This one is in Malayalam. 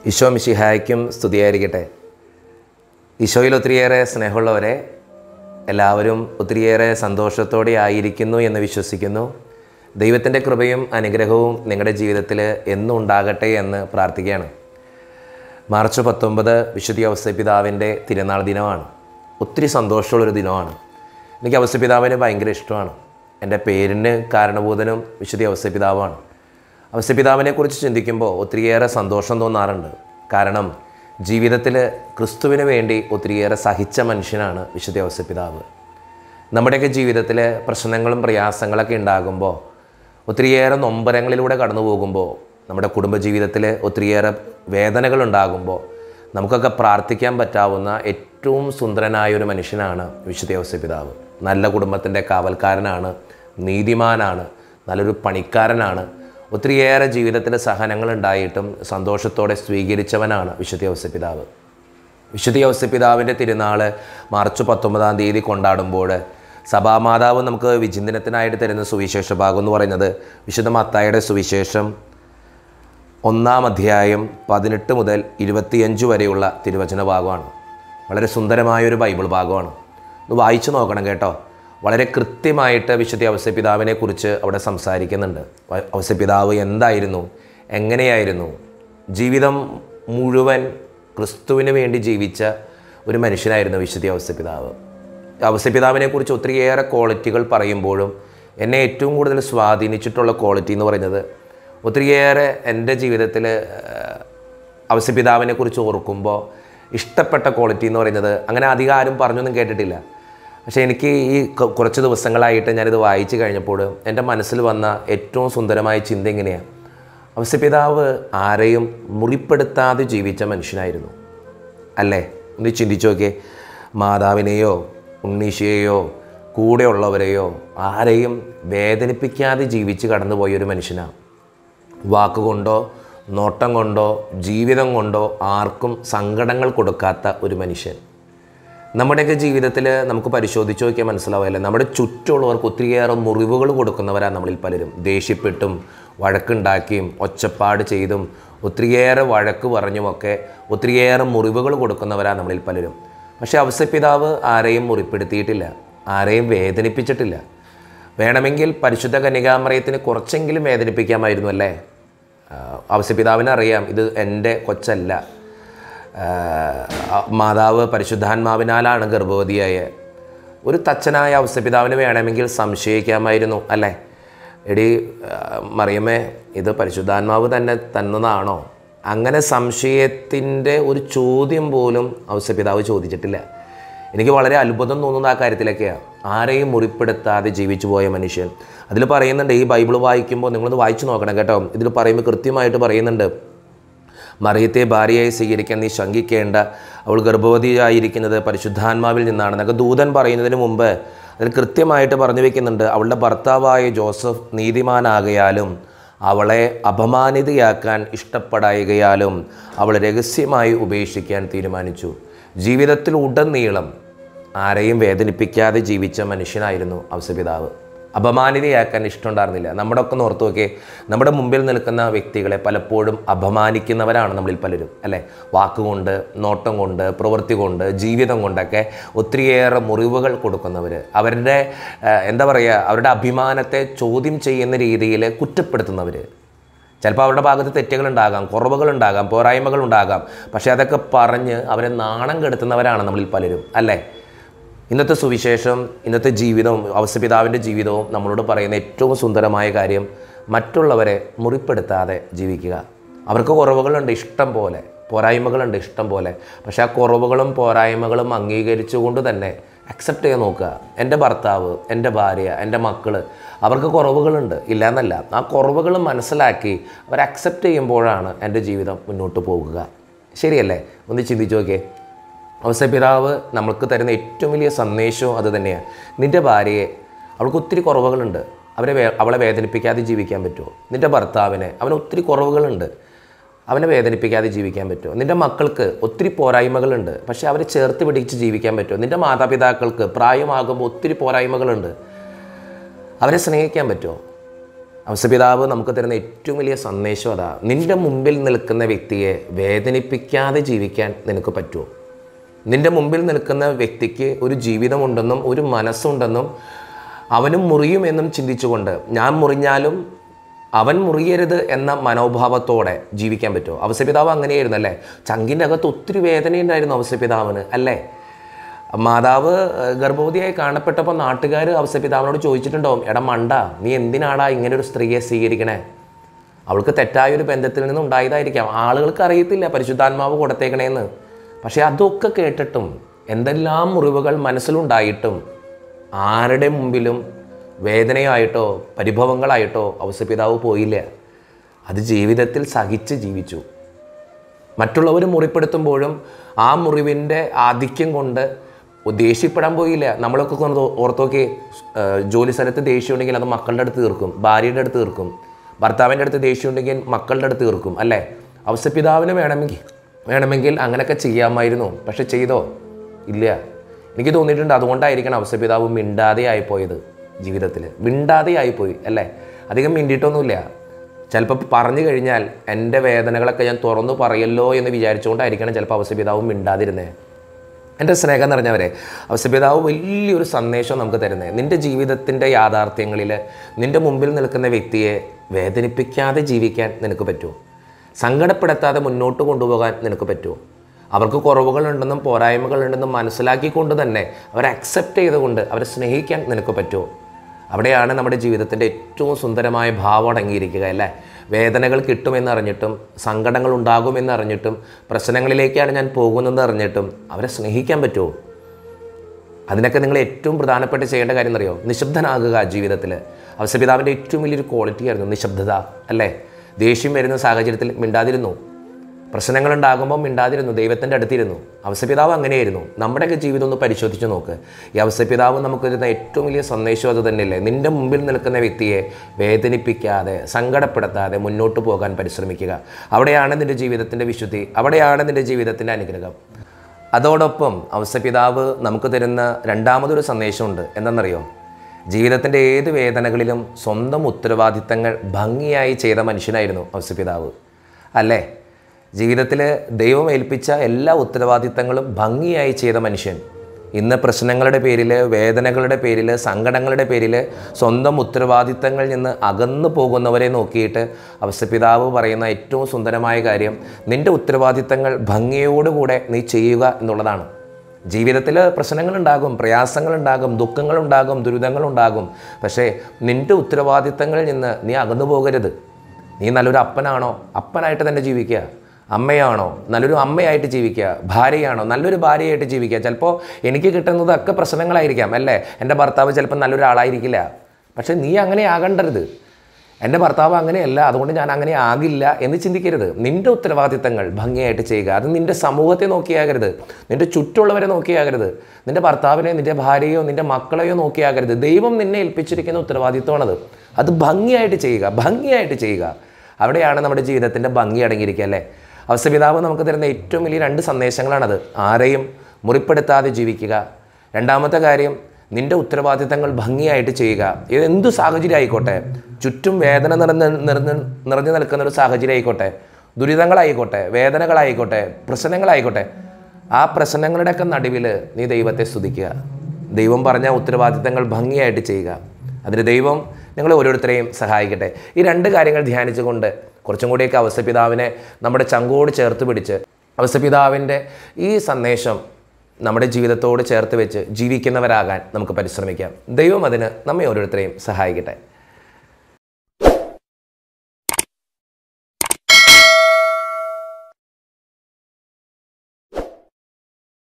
ഈശോ മിശിഹായ്ക്കും സ്തുതിയായിരിക്കട്ടെ ഈശോയിൽ ഒത്തിരിയേറെ സ്നേഹമുള്ളവരെ എല്ലാവരും ഒത്തിരിയേറെ സന്തോഷത്തോടെ ആയിരിക്കുന്നു എന്ന് വിശ്വസിക്കുന്നു ദൈവത്തിൻ്റെ കൃപയും അനുഗ്രഹവും നിങ്ങളുടെ ജീവിതത്തിൽ എന്നും ഉണ്ടാകട്ടെ എന്ന് പ്രാർത്ഥിക്കുകയാണ് മാർച്ച് പത്തൊമ്പത് വിശുദ്ധി ഔസപിതാവിൻ്റെ തിരുനാൾ ദിനമാണ് ഒത്തിരി സന്തോഷമുള്ളൊരു ദിനമാണ് എനിക്ക് ഔസപിതാവിനെ ഭയങ്കര ഇഷ്ടമാണ് എൻ്റെ പേരിന് കാരണഭൂതനും വിശുദ്ധി ഔസപിതാവാണ് ഔസപിതാവിനെ കുറിച്ച് ചിന്തിക്കുമ്പോൾ ഒത്തിരിയേറെ സന്തോഷം തോന്നാറുണ്ട് കാരണം ജീവിതത്തിൽ ക്രിസ്തുവിന് വേണ്ടി ഒത്തിരിയേറെ സഹിച്ച മനുഷ്യനാണ് വിശുദ്ധ ഔസപിതാവ് നമ്മുടെയൊക്കെ ജീവിതത്തിൽ പ്രശ്നങ്ങളും പ്രയാസങ്ങളൊക്കെ ഉണ്ടാകുമ്പോൾ ഒത്തിരിയേറെ നൊമ്പരങ്ങളിലൂടെ കടന്നു പോകുമ്പോൾ നമ്മുടെ കുടുംബജീവിതത്തിൽ ഒത്തിരിയേറെ വേദനകൾ ഉണ്ടാകുമ്പോൾ നമുക്കൊക്കെ പ്രാർത്ഥിക്കാൻ പറ്റാവുന്ന ഏറ്റവും സുന്ദരനായ ഒരു മനുഷ്യനാണ് വിശുദ്ധ ഔസപിതാവ് നല്ല കുടുംബത്തിൻ്റെ കാവൽക്കാരനാണ് നീതിമാനാണ് നല്ലൊരു പണിക്കാരനാണ് ഒത്തിരിയേറെ ജീവിതത്തിൽ സഹനങ്ങൾ ഉണ്ടായിട്ടും സന്തോഷത്തോടെ സ്വീകരിച്ചവനാണ് വിശുദ്ധ ഔസപിതാവ് വിശുദ്ധ ഔസപിതാവിൻ്റെ തിരുനാൾ മാർച്ച് പത്തൊമ്പതാം തീയതി കൊണ്ടാടുമ്പോൾ സഭാമാതാവ് നമുക്ക് വിചിന്തനത്തിനായിട്ട് തരുന്ന സുവിശേഷ ഭാഗം എന്ന് പറയുന്നത് വിശുദ്ധ മത്തായുടെ സുവിശേഷം ഒന്നാം അധ്യായം പതിനെട്ട് മുതൽ ഇരുപത്തിയഞ്ച് വരെയുള്ള തിരുവചന ഭാഗമാണ് വളരെ സുന്ദരമായൊരു ബൈബിൾ ഭാഗമാണ് ഒന്ന് വായിച്ചു നോക്കണം കേട്ടോ വളരെ കൃത്യമായിട്ട് വിശുദ്ധ ഔസപിതാവിനെ കുറിച്ച് അവിടെ സംസാരിക്കുന്നുണ്ട് വ- ഔസപിതാവ് എന്തായിരുന്നു എങ്ങനെയായിരുന്നു ജീവിതം മുഴുവൻ ക്രിസ്തുവിന് വേണ്ടി ജീവിച്ച ഒരു മനുഷ്യനായിരുന്നു വിശുദ്ധ ഔസപിതാവ് ഔസപിതാവിനെ കുറിച്ച് ഒത്തിരിയേറെ ക്വാളിറ്റികൾ പറയുമ്പോഴും എന്നെ ഏറ്റവും കൂടുതൽ സ്വാധീനിച്ചിട്ടുള്ള ക്വാളിറ്റി എന്ന് പറയുന്നത് ഒത്തിരിയേറെ എൻ്റെ ജീവിതത്തിൽ ഔസപിതാവിനെ കുറിച്ച് ഓർക്കുമ്പോൾ ഇഷ്ടപ്പെട്ട ക്വാളിറ്റി എന്ന് പറയുന്നത് അങ്ങനെ അധികം ആരും പറഞ്ഞൊന്നും കേട്ടിട്ടില്ല പക്ഷേ എനിക്ക് ഈ ക- കുറച്ച് ദിവസങ്ങളായിട്ട് ഞാനിത് വായിച്ചു കഴിഞ്ഞപ്പോൾ എൻ്റെ മനസ്സിൽ വന്ന ഏറ്റവും സുന്ദരമായ ചിന്ത എങ്ങനെയാണ് ഔസപിതാവ് ആരെയും മുറിപ്പെടുത്താതെ ജീവിച്ച മനുഷ്യനായിരുന്നു അല്ലേ ഒന്ന് ചിന്തിച്ചു നോക്കിയേ മാതാവിനെയോ ഉണ്ണീശയെയോ കൂടെയുള്ളവരെയോ ആരെയും വേദനിപ്പിക്കാതെ ജീവിച്ച് കടന്നുപോയ ഒരു മനുഷ്യനാണ് വാക്കുകൊണ്ടോ നോട്ടം കൊണ്ടോ ജീവിതം കൊണ്ടോ ആർക്കും സങ്കടങ്ങൾ കൊടുക്കാത്ത ഒരു മനുഷ്യൻ നമ്മുടെയൊക്കെ ജീവിതത്തിൽ നമുക്ക് പരിശോധിച്ച് നോക്കിയാൽ മനസ്സിലാവില്ല നമ്മുടെ ചുറ്റുമുള്ളവർക്ക് ഒത്തിരിയേറെ മുറിവുകൾ കൊടുക്കുന്നവരാണ് നമ്മളിൽ പലരും ദേഷ്യപ്പെട്ടും വഴക്കുണ്ടാക്കിയും ഒച്ചപ്പാട് ചെയ്തും ഒത്തിരിയേറെ വഴക്ക് പറഞ്ഞുമൊക്കെ ഒത്തിരിയേറെ മുറിവുകൾ കൊടുക്കുന്നവരാണ് നമ്മളിൽ പലരും പക്ഷേ അവസപിതാവ് ആരെയും മുറിപ്പെടുത്തിയിട്ടില്ല ആരെയും വേദനിപ്പിച്ചിട്ടില്ല വേണമെങ്കിൽ പരിശുദ്ധ കന്യകാമറയത്തിന് കുറച്ചെങ്കിലും വേദനിപ്പിക്കാമായിരുന്നു അല്ലേ അവസപിതാവിന് അറിയാം ഇത് എൻ്റെ കൊച്ചല്ല ആ, മാതാവ് പരിശുദ്ധാത്മാവിനാലാണ് ഗർഭവതിയായ ഒരു തച്ചനായ അവസപിതാവിന് വേണമെങ്കിൽ സംശയിക്കാമായിരുന്നു അല്ലേ എടി ആ, മറിയമ്മേ ഇത് പരിശുദ്ധാത്മാവ് തന്നെ തന്നതാണോ അങ്ങനെ സംശയത്തിൻ്റെ ഒരു ചോദ്യം പോലും ഔസപിതാവ് ചോദിച്ചിട്ടില്ല എനിക്ക് വളരെ അത്ഭുതം തോന്നുന്ന ആ കാര്യത്തിലൊക്കെയാണ് ആരെയും മുറിപ്പെടുത്താതെ ജീവിച്ചു പോയ മനുഷ്യൻ അതിൽ പറയുന്നുണ്ട് ഈ ബൈബിൾ വായിക്കുമ്പോൾ നിങ്ങളൊന്ന് വായിച്ചു നോക്കണം കേട്ടോ ഇതിൽ പറയുമ്പോൾ കൃത്യമായിട്ട് പറയുന്നുണ്ട് മറിയത്തെ ഭാര്യയായി സ്വീകരിക്കാൻ നീ ശങ്കിക്കേണ്ട അവൾ ഗർഭവതിയായിരിക്കുന്നത് പരിശുദ്ധാത്മാവിൽ നിന്നാണെന്നൊക്കെ ദൂതൻ പറയുന്നതിന് മുമ്പ് അതിൽ കൃത്യമായിട്ട് പറഞ്ഞു വെക്കുന്നുണ്ട് അവളുടെ ഭർത്താവായ ജോസഫ് നീതിമാനാകയാലും അവളെ അപമാനിതയാക്കാൻ ഇഷ്ടപ്പെടായകയാലും അവൾ രഹസ്യമായി ഉപേക്ഷിക്കാൻ തീരുമാനിച്ചു ജീവിതത്തിൽ ഉടനീളം ആരെയും വേദനിപ്പിക്കാതെ ജീവിച്ച മനുഷ്യനായിരുന്നു ഔസപിതാവ് അപമാനിതയാക്കാൻ ഇഷ്ടമുണ്ടായിരുന്നില്ല നമ്മുടെ ഒക്കെ ഓർത്ത് നോക്കിയേ നമ്മുടെ മുമ്പിൽ നിൽക്കുന്ന വ്യക്തികളെ പലപ്പോഴും അപമാനിക്കുന്നവരാണ് നമ്മളിൽ പലരും അല്ലേ വാക്കുകൊണ്ട് നോട്ടം കൊണ്ട് പ്രവൃത്തി കൊണ്ട് ജീവിതം കൊണ്ടൊക്കെ ഒത്തിരിയേറെ മുറിവുകൾ കൊടുക്കുന്നവർ അവരുടെ ആ, എന്താ പറയുക അവരുടെ അഭിമാനത്തെ ചോദ്യം ചെയ്യുന്ന രീതിയിൽ കുറ്റപ്പെടുത്തുന്നവർ ചിലപ്പോൾ അവരുടെ ഭാഗത്ത് തെറ്റുകളുണ്ടാകാം കുറവുകളുണ്ടാകാം പോരായ്മകളുണ്ടാകാം പക്ഷേ അതൊക്കെ പറഞ്ഞ് അവരെ നാണം കെടുത്തുന്നവരാണ് നമ്മളിൽ പലരും അല്ലേ ഇന്നത്തെ സുവിശേഷം ഇന്നത്തെ ജീവിതവും അവസപിതാവിൻ്റെ ജീവിതവും നമ്മളോട് പറയുന്ന ഏറ്റവും സുന്ദരമായ കാര്യം മറ്റുള്ളവരെ മുറിപ്പെടുത്താതെ ജീവിക്കുക അവർക്ക് കുറവുകളുണ്ട് ഇഷ്ടം പോലെ പോരായ്മകളുണ്ട് ഇഷ്ടം പോലെ പക്ഷേ ആ കുറവുകളും പോരായ്മകളും അംഗീകരിച്ചുകൊണ്ട് തന്നെ അക്സെപ്റ്റ് ചെയ്യാൻ നോക്കുക എൻ്റെ ഭർത്താവ് എൻ്റെ ഭാര്യ എൻ്റെ മക്കൾ അവർക്ക് കുറവുകളുണ്ട് ഇല്ല എന്നല്ല ആ കുറവുകൾ മനസ്സിലാക്കി അവർ അക്സെപ്റ്റ് ചെയ്യുമ്പോഴാണ് എൻ്റെ ജീവിതം മുന്നോട്ട് പോകുക ശരിയല്ലേ ഒന്ന് ചിന്തിച്ച് നോക്കിയേ അവസപിതാവ് നമ്മൾക്ക് തരുന്ന ഏറ്റവും വലിയ സന്ദേശവും അത് തന്നെയാണ് നിൻ്റെ ഭാര്യയെ അവൾക്ക് ഒത്തിരി കുറവുകളുണ്ട് അവരെ വേ അവളെ വേദനിപ്പിക്കാതെ ജീവിക്കാൻ പറ്റുമോ നിൻ്റെ ഭർത്താവിനെ അവന് ഒത്തിരി കുറവുകളുണ്ട് അവനെ വേദനിപ്പിക്കാതെ ജീവിക്കാൻ പറ്റുമോ നിൻ്റെ മക്കൾക്ക് ഒത്തിരി പോരായ്മകളുണ്ട് പക്ഷേ അവരെ ചേർത്ത് പിടിച്ച് ജീവിക്കാൻ പറ്റുമോ നിൻ്റെ മാതാപിതാക്കൾക്ക് പ്രായമാകുമ്പോൾ ഒത്തിരി പോരായ്മകളുണ്ട് അവരെ സ്നേഹിക്കാൻ പറ്റുമോ അവസപിതാവ് നമുക്ക് തരുന്ന ഏറ്റവും വലിയ സന്ദേശം അതാ നിൻ്റെ മുമ്പിൽ നിൽക്കുന്ന വ്യക്തിയെ വേദനിപ്പിക്കാതെ ജീവിക്കാൻ നിനക്ക് പറ്റുമോ നിൻ്റെ മുമ്പിൽ നിൽക്കുന്ന വ്യക്തിക്ക് ഒരു ജീവിതമുണ്ടെന്നും ഒരു മനസ്സുണ്ടെന്നും അവനും മുറിയുമെന്നും ചിന്തിച്ചുകൊണ്ട് ഞാൻ മുറിഞ്ഞാലും അവൻ മുറിയരുത് എന്ന മനോഭാവത്തോടെ ജീവിക്കാൻ പറ്റുമോ അവസപിതാവ് അങ്ങനെയായിരുന്നു അല്ലേ ചങ്കിൻ്റെ അകത്ത് ഒത്തിരി വേദനയുണ്ടായിരുന്നു അവസപിതാവിന് അല്ലേ മാതാവ് ഏഹ്, ഗർഭവതിയായി കാണപ്പെട്ടപ്പോൾ നാട്ടുകാർ അവസപിതാവിനോട് ചോദിച്ചിട്ടുണ്ടാവും എടാ മണ്ട നീ എന്തിനാടാ ഇങ്ങനെ ഒരു സ്ത്രീയെ സ്വീകരിക്കണേ അവൾക്ക് തെറ്റായ ഒരു ബന്ധത്തിൽ നിന്ന് ഉണ്ടായതായിരിക്കാം ആളുകൾക്ക് അറിയത്തില്ല പരിശുദ്ധാത്മാവ് കൊടുത്തേക്കണേന്ന് പക്ഷേ അതൊക്കെ കേട്ടിട്ടും എന്തെല്ലാം മുറിവുകൾ മനസ്സിലുണ്ടായിട്ടും ആരുടെ മുമ്പിലും വേദനയായിട്ടോ പരിഭവങ്ങളായിട്ടോ ഔസപിതാവ് പോയില്ല അത് ജീവിതത്തിൽ സഹിച്ച് ജീവിച്ചു മറ്റുള്ളവർ മുറിപ്പെടുത്തുമ്പോഴും ആ മുറിവിൻ്റെ ആധിക്യം കൊണ്ട് ദേഷ്യപ്പെടാൻ പോയില്ല നമ്മളൊക്കെ കൊണ്ട് ഓർത്തോക്കെ ജോലി സ്ഥലത്ത് ദേഷ്യം ഉണ്ടെങ്കിൽ അത് മക്കളുടെ അടുത്ത് തീർക്കും ഭാര്യയുടെ അടുത്ത് തീർക്കും ഭർത്താവിൻ്റെ അടുത്ത് ദേഷ്യം ഉണ്ടെങ്കിൽ മക്കളുടെ അടുത്ത് തീർക്കും അല്ലേ അവസപിതാവിന് വേണമെങ്കിൽ വേണമെങ്കിൽ അങ്ങനെയൊക്കെ ചെയ്യാമായിരുന്നു പക്ഷെ ചെയ്തോ ഇല്ല എനിക്ക് തോന്നിയിട്ടുണ്ട് അതുകൊണ്ടായിരിക്കണം അവസപിതാവ് മിണ്ടാതെ ആയിപ്പോയത് ജീവിതത്തിൽ മിണ്ടാതെ ആയിപ്പോയി അല്ലേ അധികം മിണ്ടിയിട്ടൊന്നുമില്ല ചിലപ്പോൾ പറഞ്ഞു കഴിഞ്ഞാൽ എൻ്റെ വേദനകളൊക്കെ ഞാൻ തുറന്നു പറയല്ലോ എന്ന് വിചാരിച്ചുകൊണ്ടായിരിക്കണം ചിലപ്പോൾ അവസപിതാവ് മിണ്ടാതിരുന്നേ എൻ്റെ സ്നേഹം നിറഞ്ഞവരെ അവസപിതാവ് വലിയൊരു സന്ദേശം നമുക്ക് തരുന്നത് നിൻ്റെ ജീവിതത്തിൻ്റെ യാഥാർത്ഥ്യങ്ങളിൽ നിൻ്റെ മുമ്പിൽ നിൽക്കുന്ന വ്യക്തിയെ വേദനിപ്പിക്കാതെ ജീവിക്കാൻ നിനക്ക് പറ്റുമോ സങ്കടപ്പെടുത്താതെ മുന്നോട്ട് കൊണ്ടുപോകാൻ നിനക്ക് പറ്റുമോ അവർക്ക് കുറവുകളുണ്ടെന്നും പോരായ്മകളുണ്ടെന്നും മനസ്സിലാക്കിക്കൊണ്ട് തന്നെ അവരെ അക്സെപ്റ്റ് ചെയ്തുകൊണ്ട് അവരെ സ്നേഹിക്കാൻ നിനക്ക് പറ്റുമോ അവിടെയാണ് നമ്മുടെ ജീവിതത്തിൻ്റെ ഏറ്റവും സുന്ദരമായ ഭാവം അടങ്ങിയിരിക്കുക അല്ലേ വേദനകൾ കിട്ടുമെന്നറിഞ്ഞിട്ടും സങ്കടങ്ങൾ ഉണ്ടാകുമെന്നറിഞ്ഞിട്ടും പ്രശ്നങ്ങളിലേക്കാണ് ഞാൻ പോകുന്നതെന്ന് അറിഞ്ഞിട്ടും അവരെ സ്നേഹിക്കാൻ പറ്റുമോ അതിനൊക്കെ നിങ്ങൾ ഏറ്റവും പ്രധാനപ്പെട്ട് ചെയ്യേണ്ട കാര്യം എന്നറിയോ നിശബ്ദനാകുക ജീവിതത്തിൽ അവസപിതാവിൻ്റെ ഏറ്റവും വലിയൊരു ക്വാളിറ്റി ആയിരുന്നു നിശബ്ദത അല്ലേ ദേഷ്യം വരുന്ന സാഹചര്യത്തിൽ മിണ്ടാതിരുന്നു പ്രശ്നങ്ങളുണ്ടാകുമ്പോൾ മിണ്ടാതിരുന്നു ദൈവത്തിൻ്റെ അടുത്തിരുന്നു അവസപിതാവ് അങ്ങനെയായിരുന്നു നമ്മുടെയൊക്കെ ജീവിതം ഒന്ന് പരിശോധിച്ച് നോക്ക് ഈ അവസപിതാവ് നമുക്ക് തരുന്ന ഏറ്റവും വലിയ സന്ദേശം അത് തന്നെയല്ലേ നിൻ്റെ മുമ്പിൽ നിൽക്കുന്ന വ്യക്തിയെ വേദനിപ്പിക്കാതെ സങ്കടപ്പെടുത്താതെ മുന്നോട്ട് പോകാൻ പരിശ്രമിക്കുക അവിടെയാണ് നിൻ്റെ ജീവിതത്തിൻ്റെ വിശുദ്ധി അവിടെയാണ് നിൻ്റെ ജീവിതത്തിൻ്റെ അനുഗ്രഹം അതോടൊപ്പം അവസപിതാവ് നമുക്ക് തരുന്ന രണ്ടാമതൊരു സന്ദേശമുണ്ട് എന്തെന്നറിയോ ജീവിതത്തിൻ്റെ ഏത് വേദനകളിലും സ്വന്തം ഉത്തരവാദിത്തങ്ങൾ ഭംഗിയായി ചെയ്ത മനുഷ്യനായിരുന്നു അവസപിതാവ് അല്ലേ ജീവിതത്തിൽ ദൈവം ഏൽപ്പിച്ച എല്ലാ ഉത്തരവാദിത്തങ്ങളും ഭംഗിയായി ചെയ്ത മനുഷ്യൻ ഇന്ന് പ്രശ്നങ്ങളുടെ പേരിൽ വേദനകളുടെ പേരിൽ സങ്കടങ്ങളുടെ പേരിൽ സ്വന്തം ഉത്തരവാദിത്തങ്ങളിൽ നിന്ന് അകന്നു പോകുന്നവരെ നോക്കിയിട്ട് അവസ്ഥപിതാവ് പറയുന്ന ഏറ്റവും സുന്ദരമായ കാര്യം നിൻ്റെ ഉത്തരവാദിത്തങ്ങൾ ഭംഗിയോടുകൂടെ നീ ചെയ്യുക എന്നുള്ളതാണ് ജീവിതത്തിൽ പ്രശ്നങ്ങളുണ്ടാകും പ്രയാസങ്ങളുണ്ടാകും ദുഃഖങ്ങളുണ്ടാകും ദുരിതങ്ങളുണ്ടാകും പക്ഷേ നിൻ്റെ ഉത്തരവാദിത്തങ്ങളിൽ നിന്ന് നീ അകന്നു പോകരുത് നീ നല്ലൊരു അപ്പനാണോ അപ്പനായിട്ട് തന്നെ ജീവിക്കുക അമ്മയാണോ നല്ലൊരു അമ്മയായിട്ട് ജീവിക്കുക ഭാര്യയാണോ നല്ലൊരു ഭാര്യയായിട്ട് ജീവിക്കുക ചിലപ്പോൾ എനിക്ക് കിട്ടുന്നതൊക്കെ പ്രശ്നങ്ങളായിരിക്കാം അല്ലേ എൻ്റെ ഭർത്താവ് ചിലപ്പോൾ നല്ലൊരു ആളായിരിക്കില്ല പക്ഷേ നീ അങ്ങനെ ആകണ്ടരുത് എൻ്റെ ഭർത്താവ് അങ്ങനെയല്ല അതുകൊണ്ട് ഞാൻ അങ്ങനെ ആകില്ല എന്ന് ചിന്തിക്കരുത് നിൻ്റെ ഉത്തരവാദിത്തങ്ങൾ ഭംഗിയായിട്ട് ചെയ്യുക അത് നിൻ്റെ സമൂഹത്തെ നോക്കിയാകരുത് നിൻ്റെ ചുറ്റുള്ളവരെ നോക്കിയാകരുത് നിൻ്റെ ഭർത്താവിനെ നിൻ്റെ ഭാര്യയോ നിൻ്റെ മക്കളെയോ നോക്കിയാകരുത് ദൈവം നിന്നെ ഏൽപ്പിച്ചിരിക്കുന്ന ഉത്തരവാദിത്തമാണത് അത് ഭംഗിയായിട്ട് ചെയ്യുക ഭംഗിയായിട്ട് ചെയ്യുക അവിടെയാണ് നമ്മുടെ ജീവിതത്തിൻ്റെ ഭംഗി അടങ്ങിയിരിക്കുക അല്ലേ അവസ്ഥപിതാവ് നമുക്ക് തരുന്ന ഏറ്റവും വലിയ രണ്ട് സന്ദേശങ്ങളാണത് ആരെയും മുറിപ്പെടുത്താതെ ജീവിക്കുക രണ്ടാമത്തെ കാര്യം നിന്റെ ഉത്തരവാദിത്തങ്ങൾ ഭംഗിയായിട്ട് ചെയ്യുക ഇത് എന്തു സാഹചര്യം ആയിക്കോട്ടെ ചുറ്റും വേദന നിറഞ്ഞ് നിറഞ്ഞ് നിറഞ്ഞു നിൽക്കുന്ന ഒരു സാഹചര്യം ആയിക്കോട്ടെ ദുരിതങ്ങളായിക്കോട്ടെ വേദനകളായിക്കോട്ടെ പ്രശ്നങ്ങളായിക്കോട്ടെ ആ പ്രശ്നങ്ങളുടെയൊക്കെ നടുവിൽ നീ ദൈവത്തെ സ്തുതിക്കുക ദൈവം പറഞ്ഞ ഉത്തരവാദിത്തങ്ങൾ ഭംഗിയായിട്ട് ചെയ്യുക അതിന് ദൈവം നിങ്ങൾ ഓരോരുത്തരെയും സഹായിക്കട്ടെ ഈ രണ്ട് കാര്യങ്ങൾ ധ്യാനിച്ചുകൊണ്ട് കുറച്ചും കൂടിയൊക്കെ അവസ്ഥപിതാവിനെ നമ്മുടെ ചങ്കോട് ചേർത്ത് പിടിച്ച് അവസ്ഥപിതാവിൻ്റെ ഈ സന്ദേശം നമ്മുടെ ജീവിതത്തോട് ചേർത്ത് വെച്ച് ജീവിക്കുന്നവരാകാൻ നമുക്ക് പരിശ്രമിക്കാം ദൈവം അതിന് നമ്മെ ഓരോരുത്തരെയും സഹായിക്കട്ടെ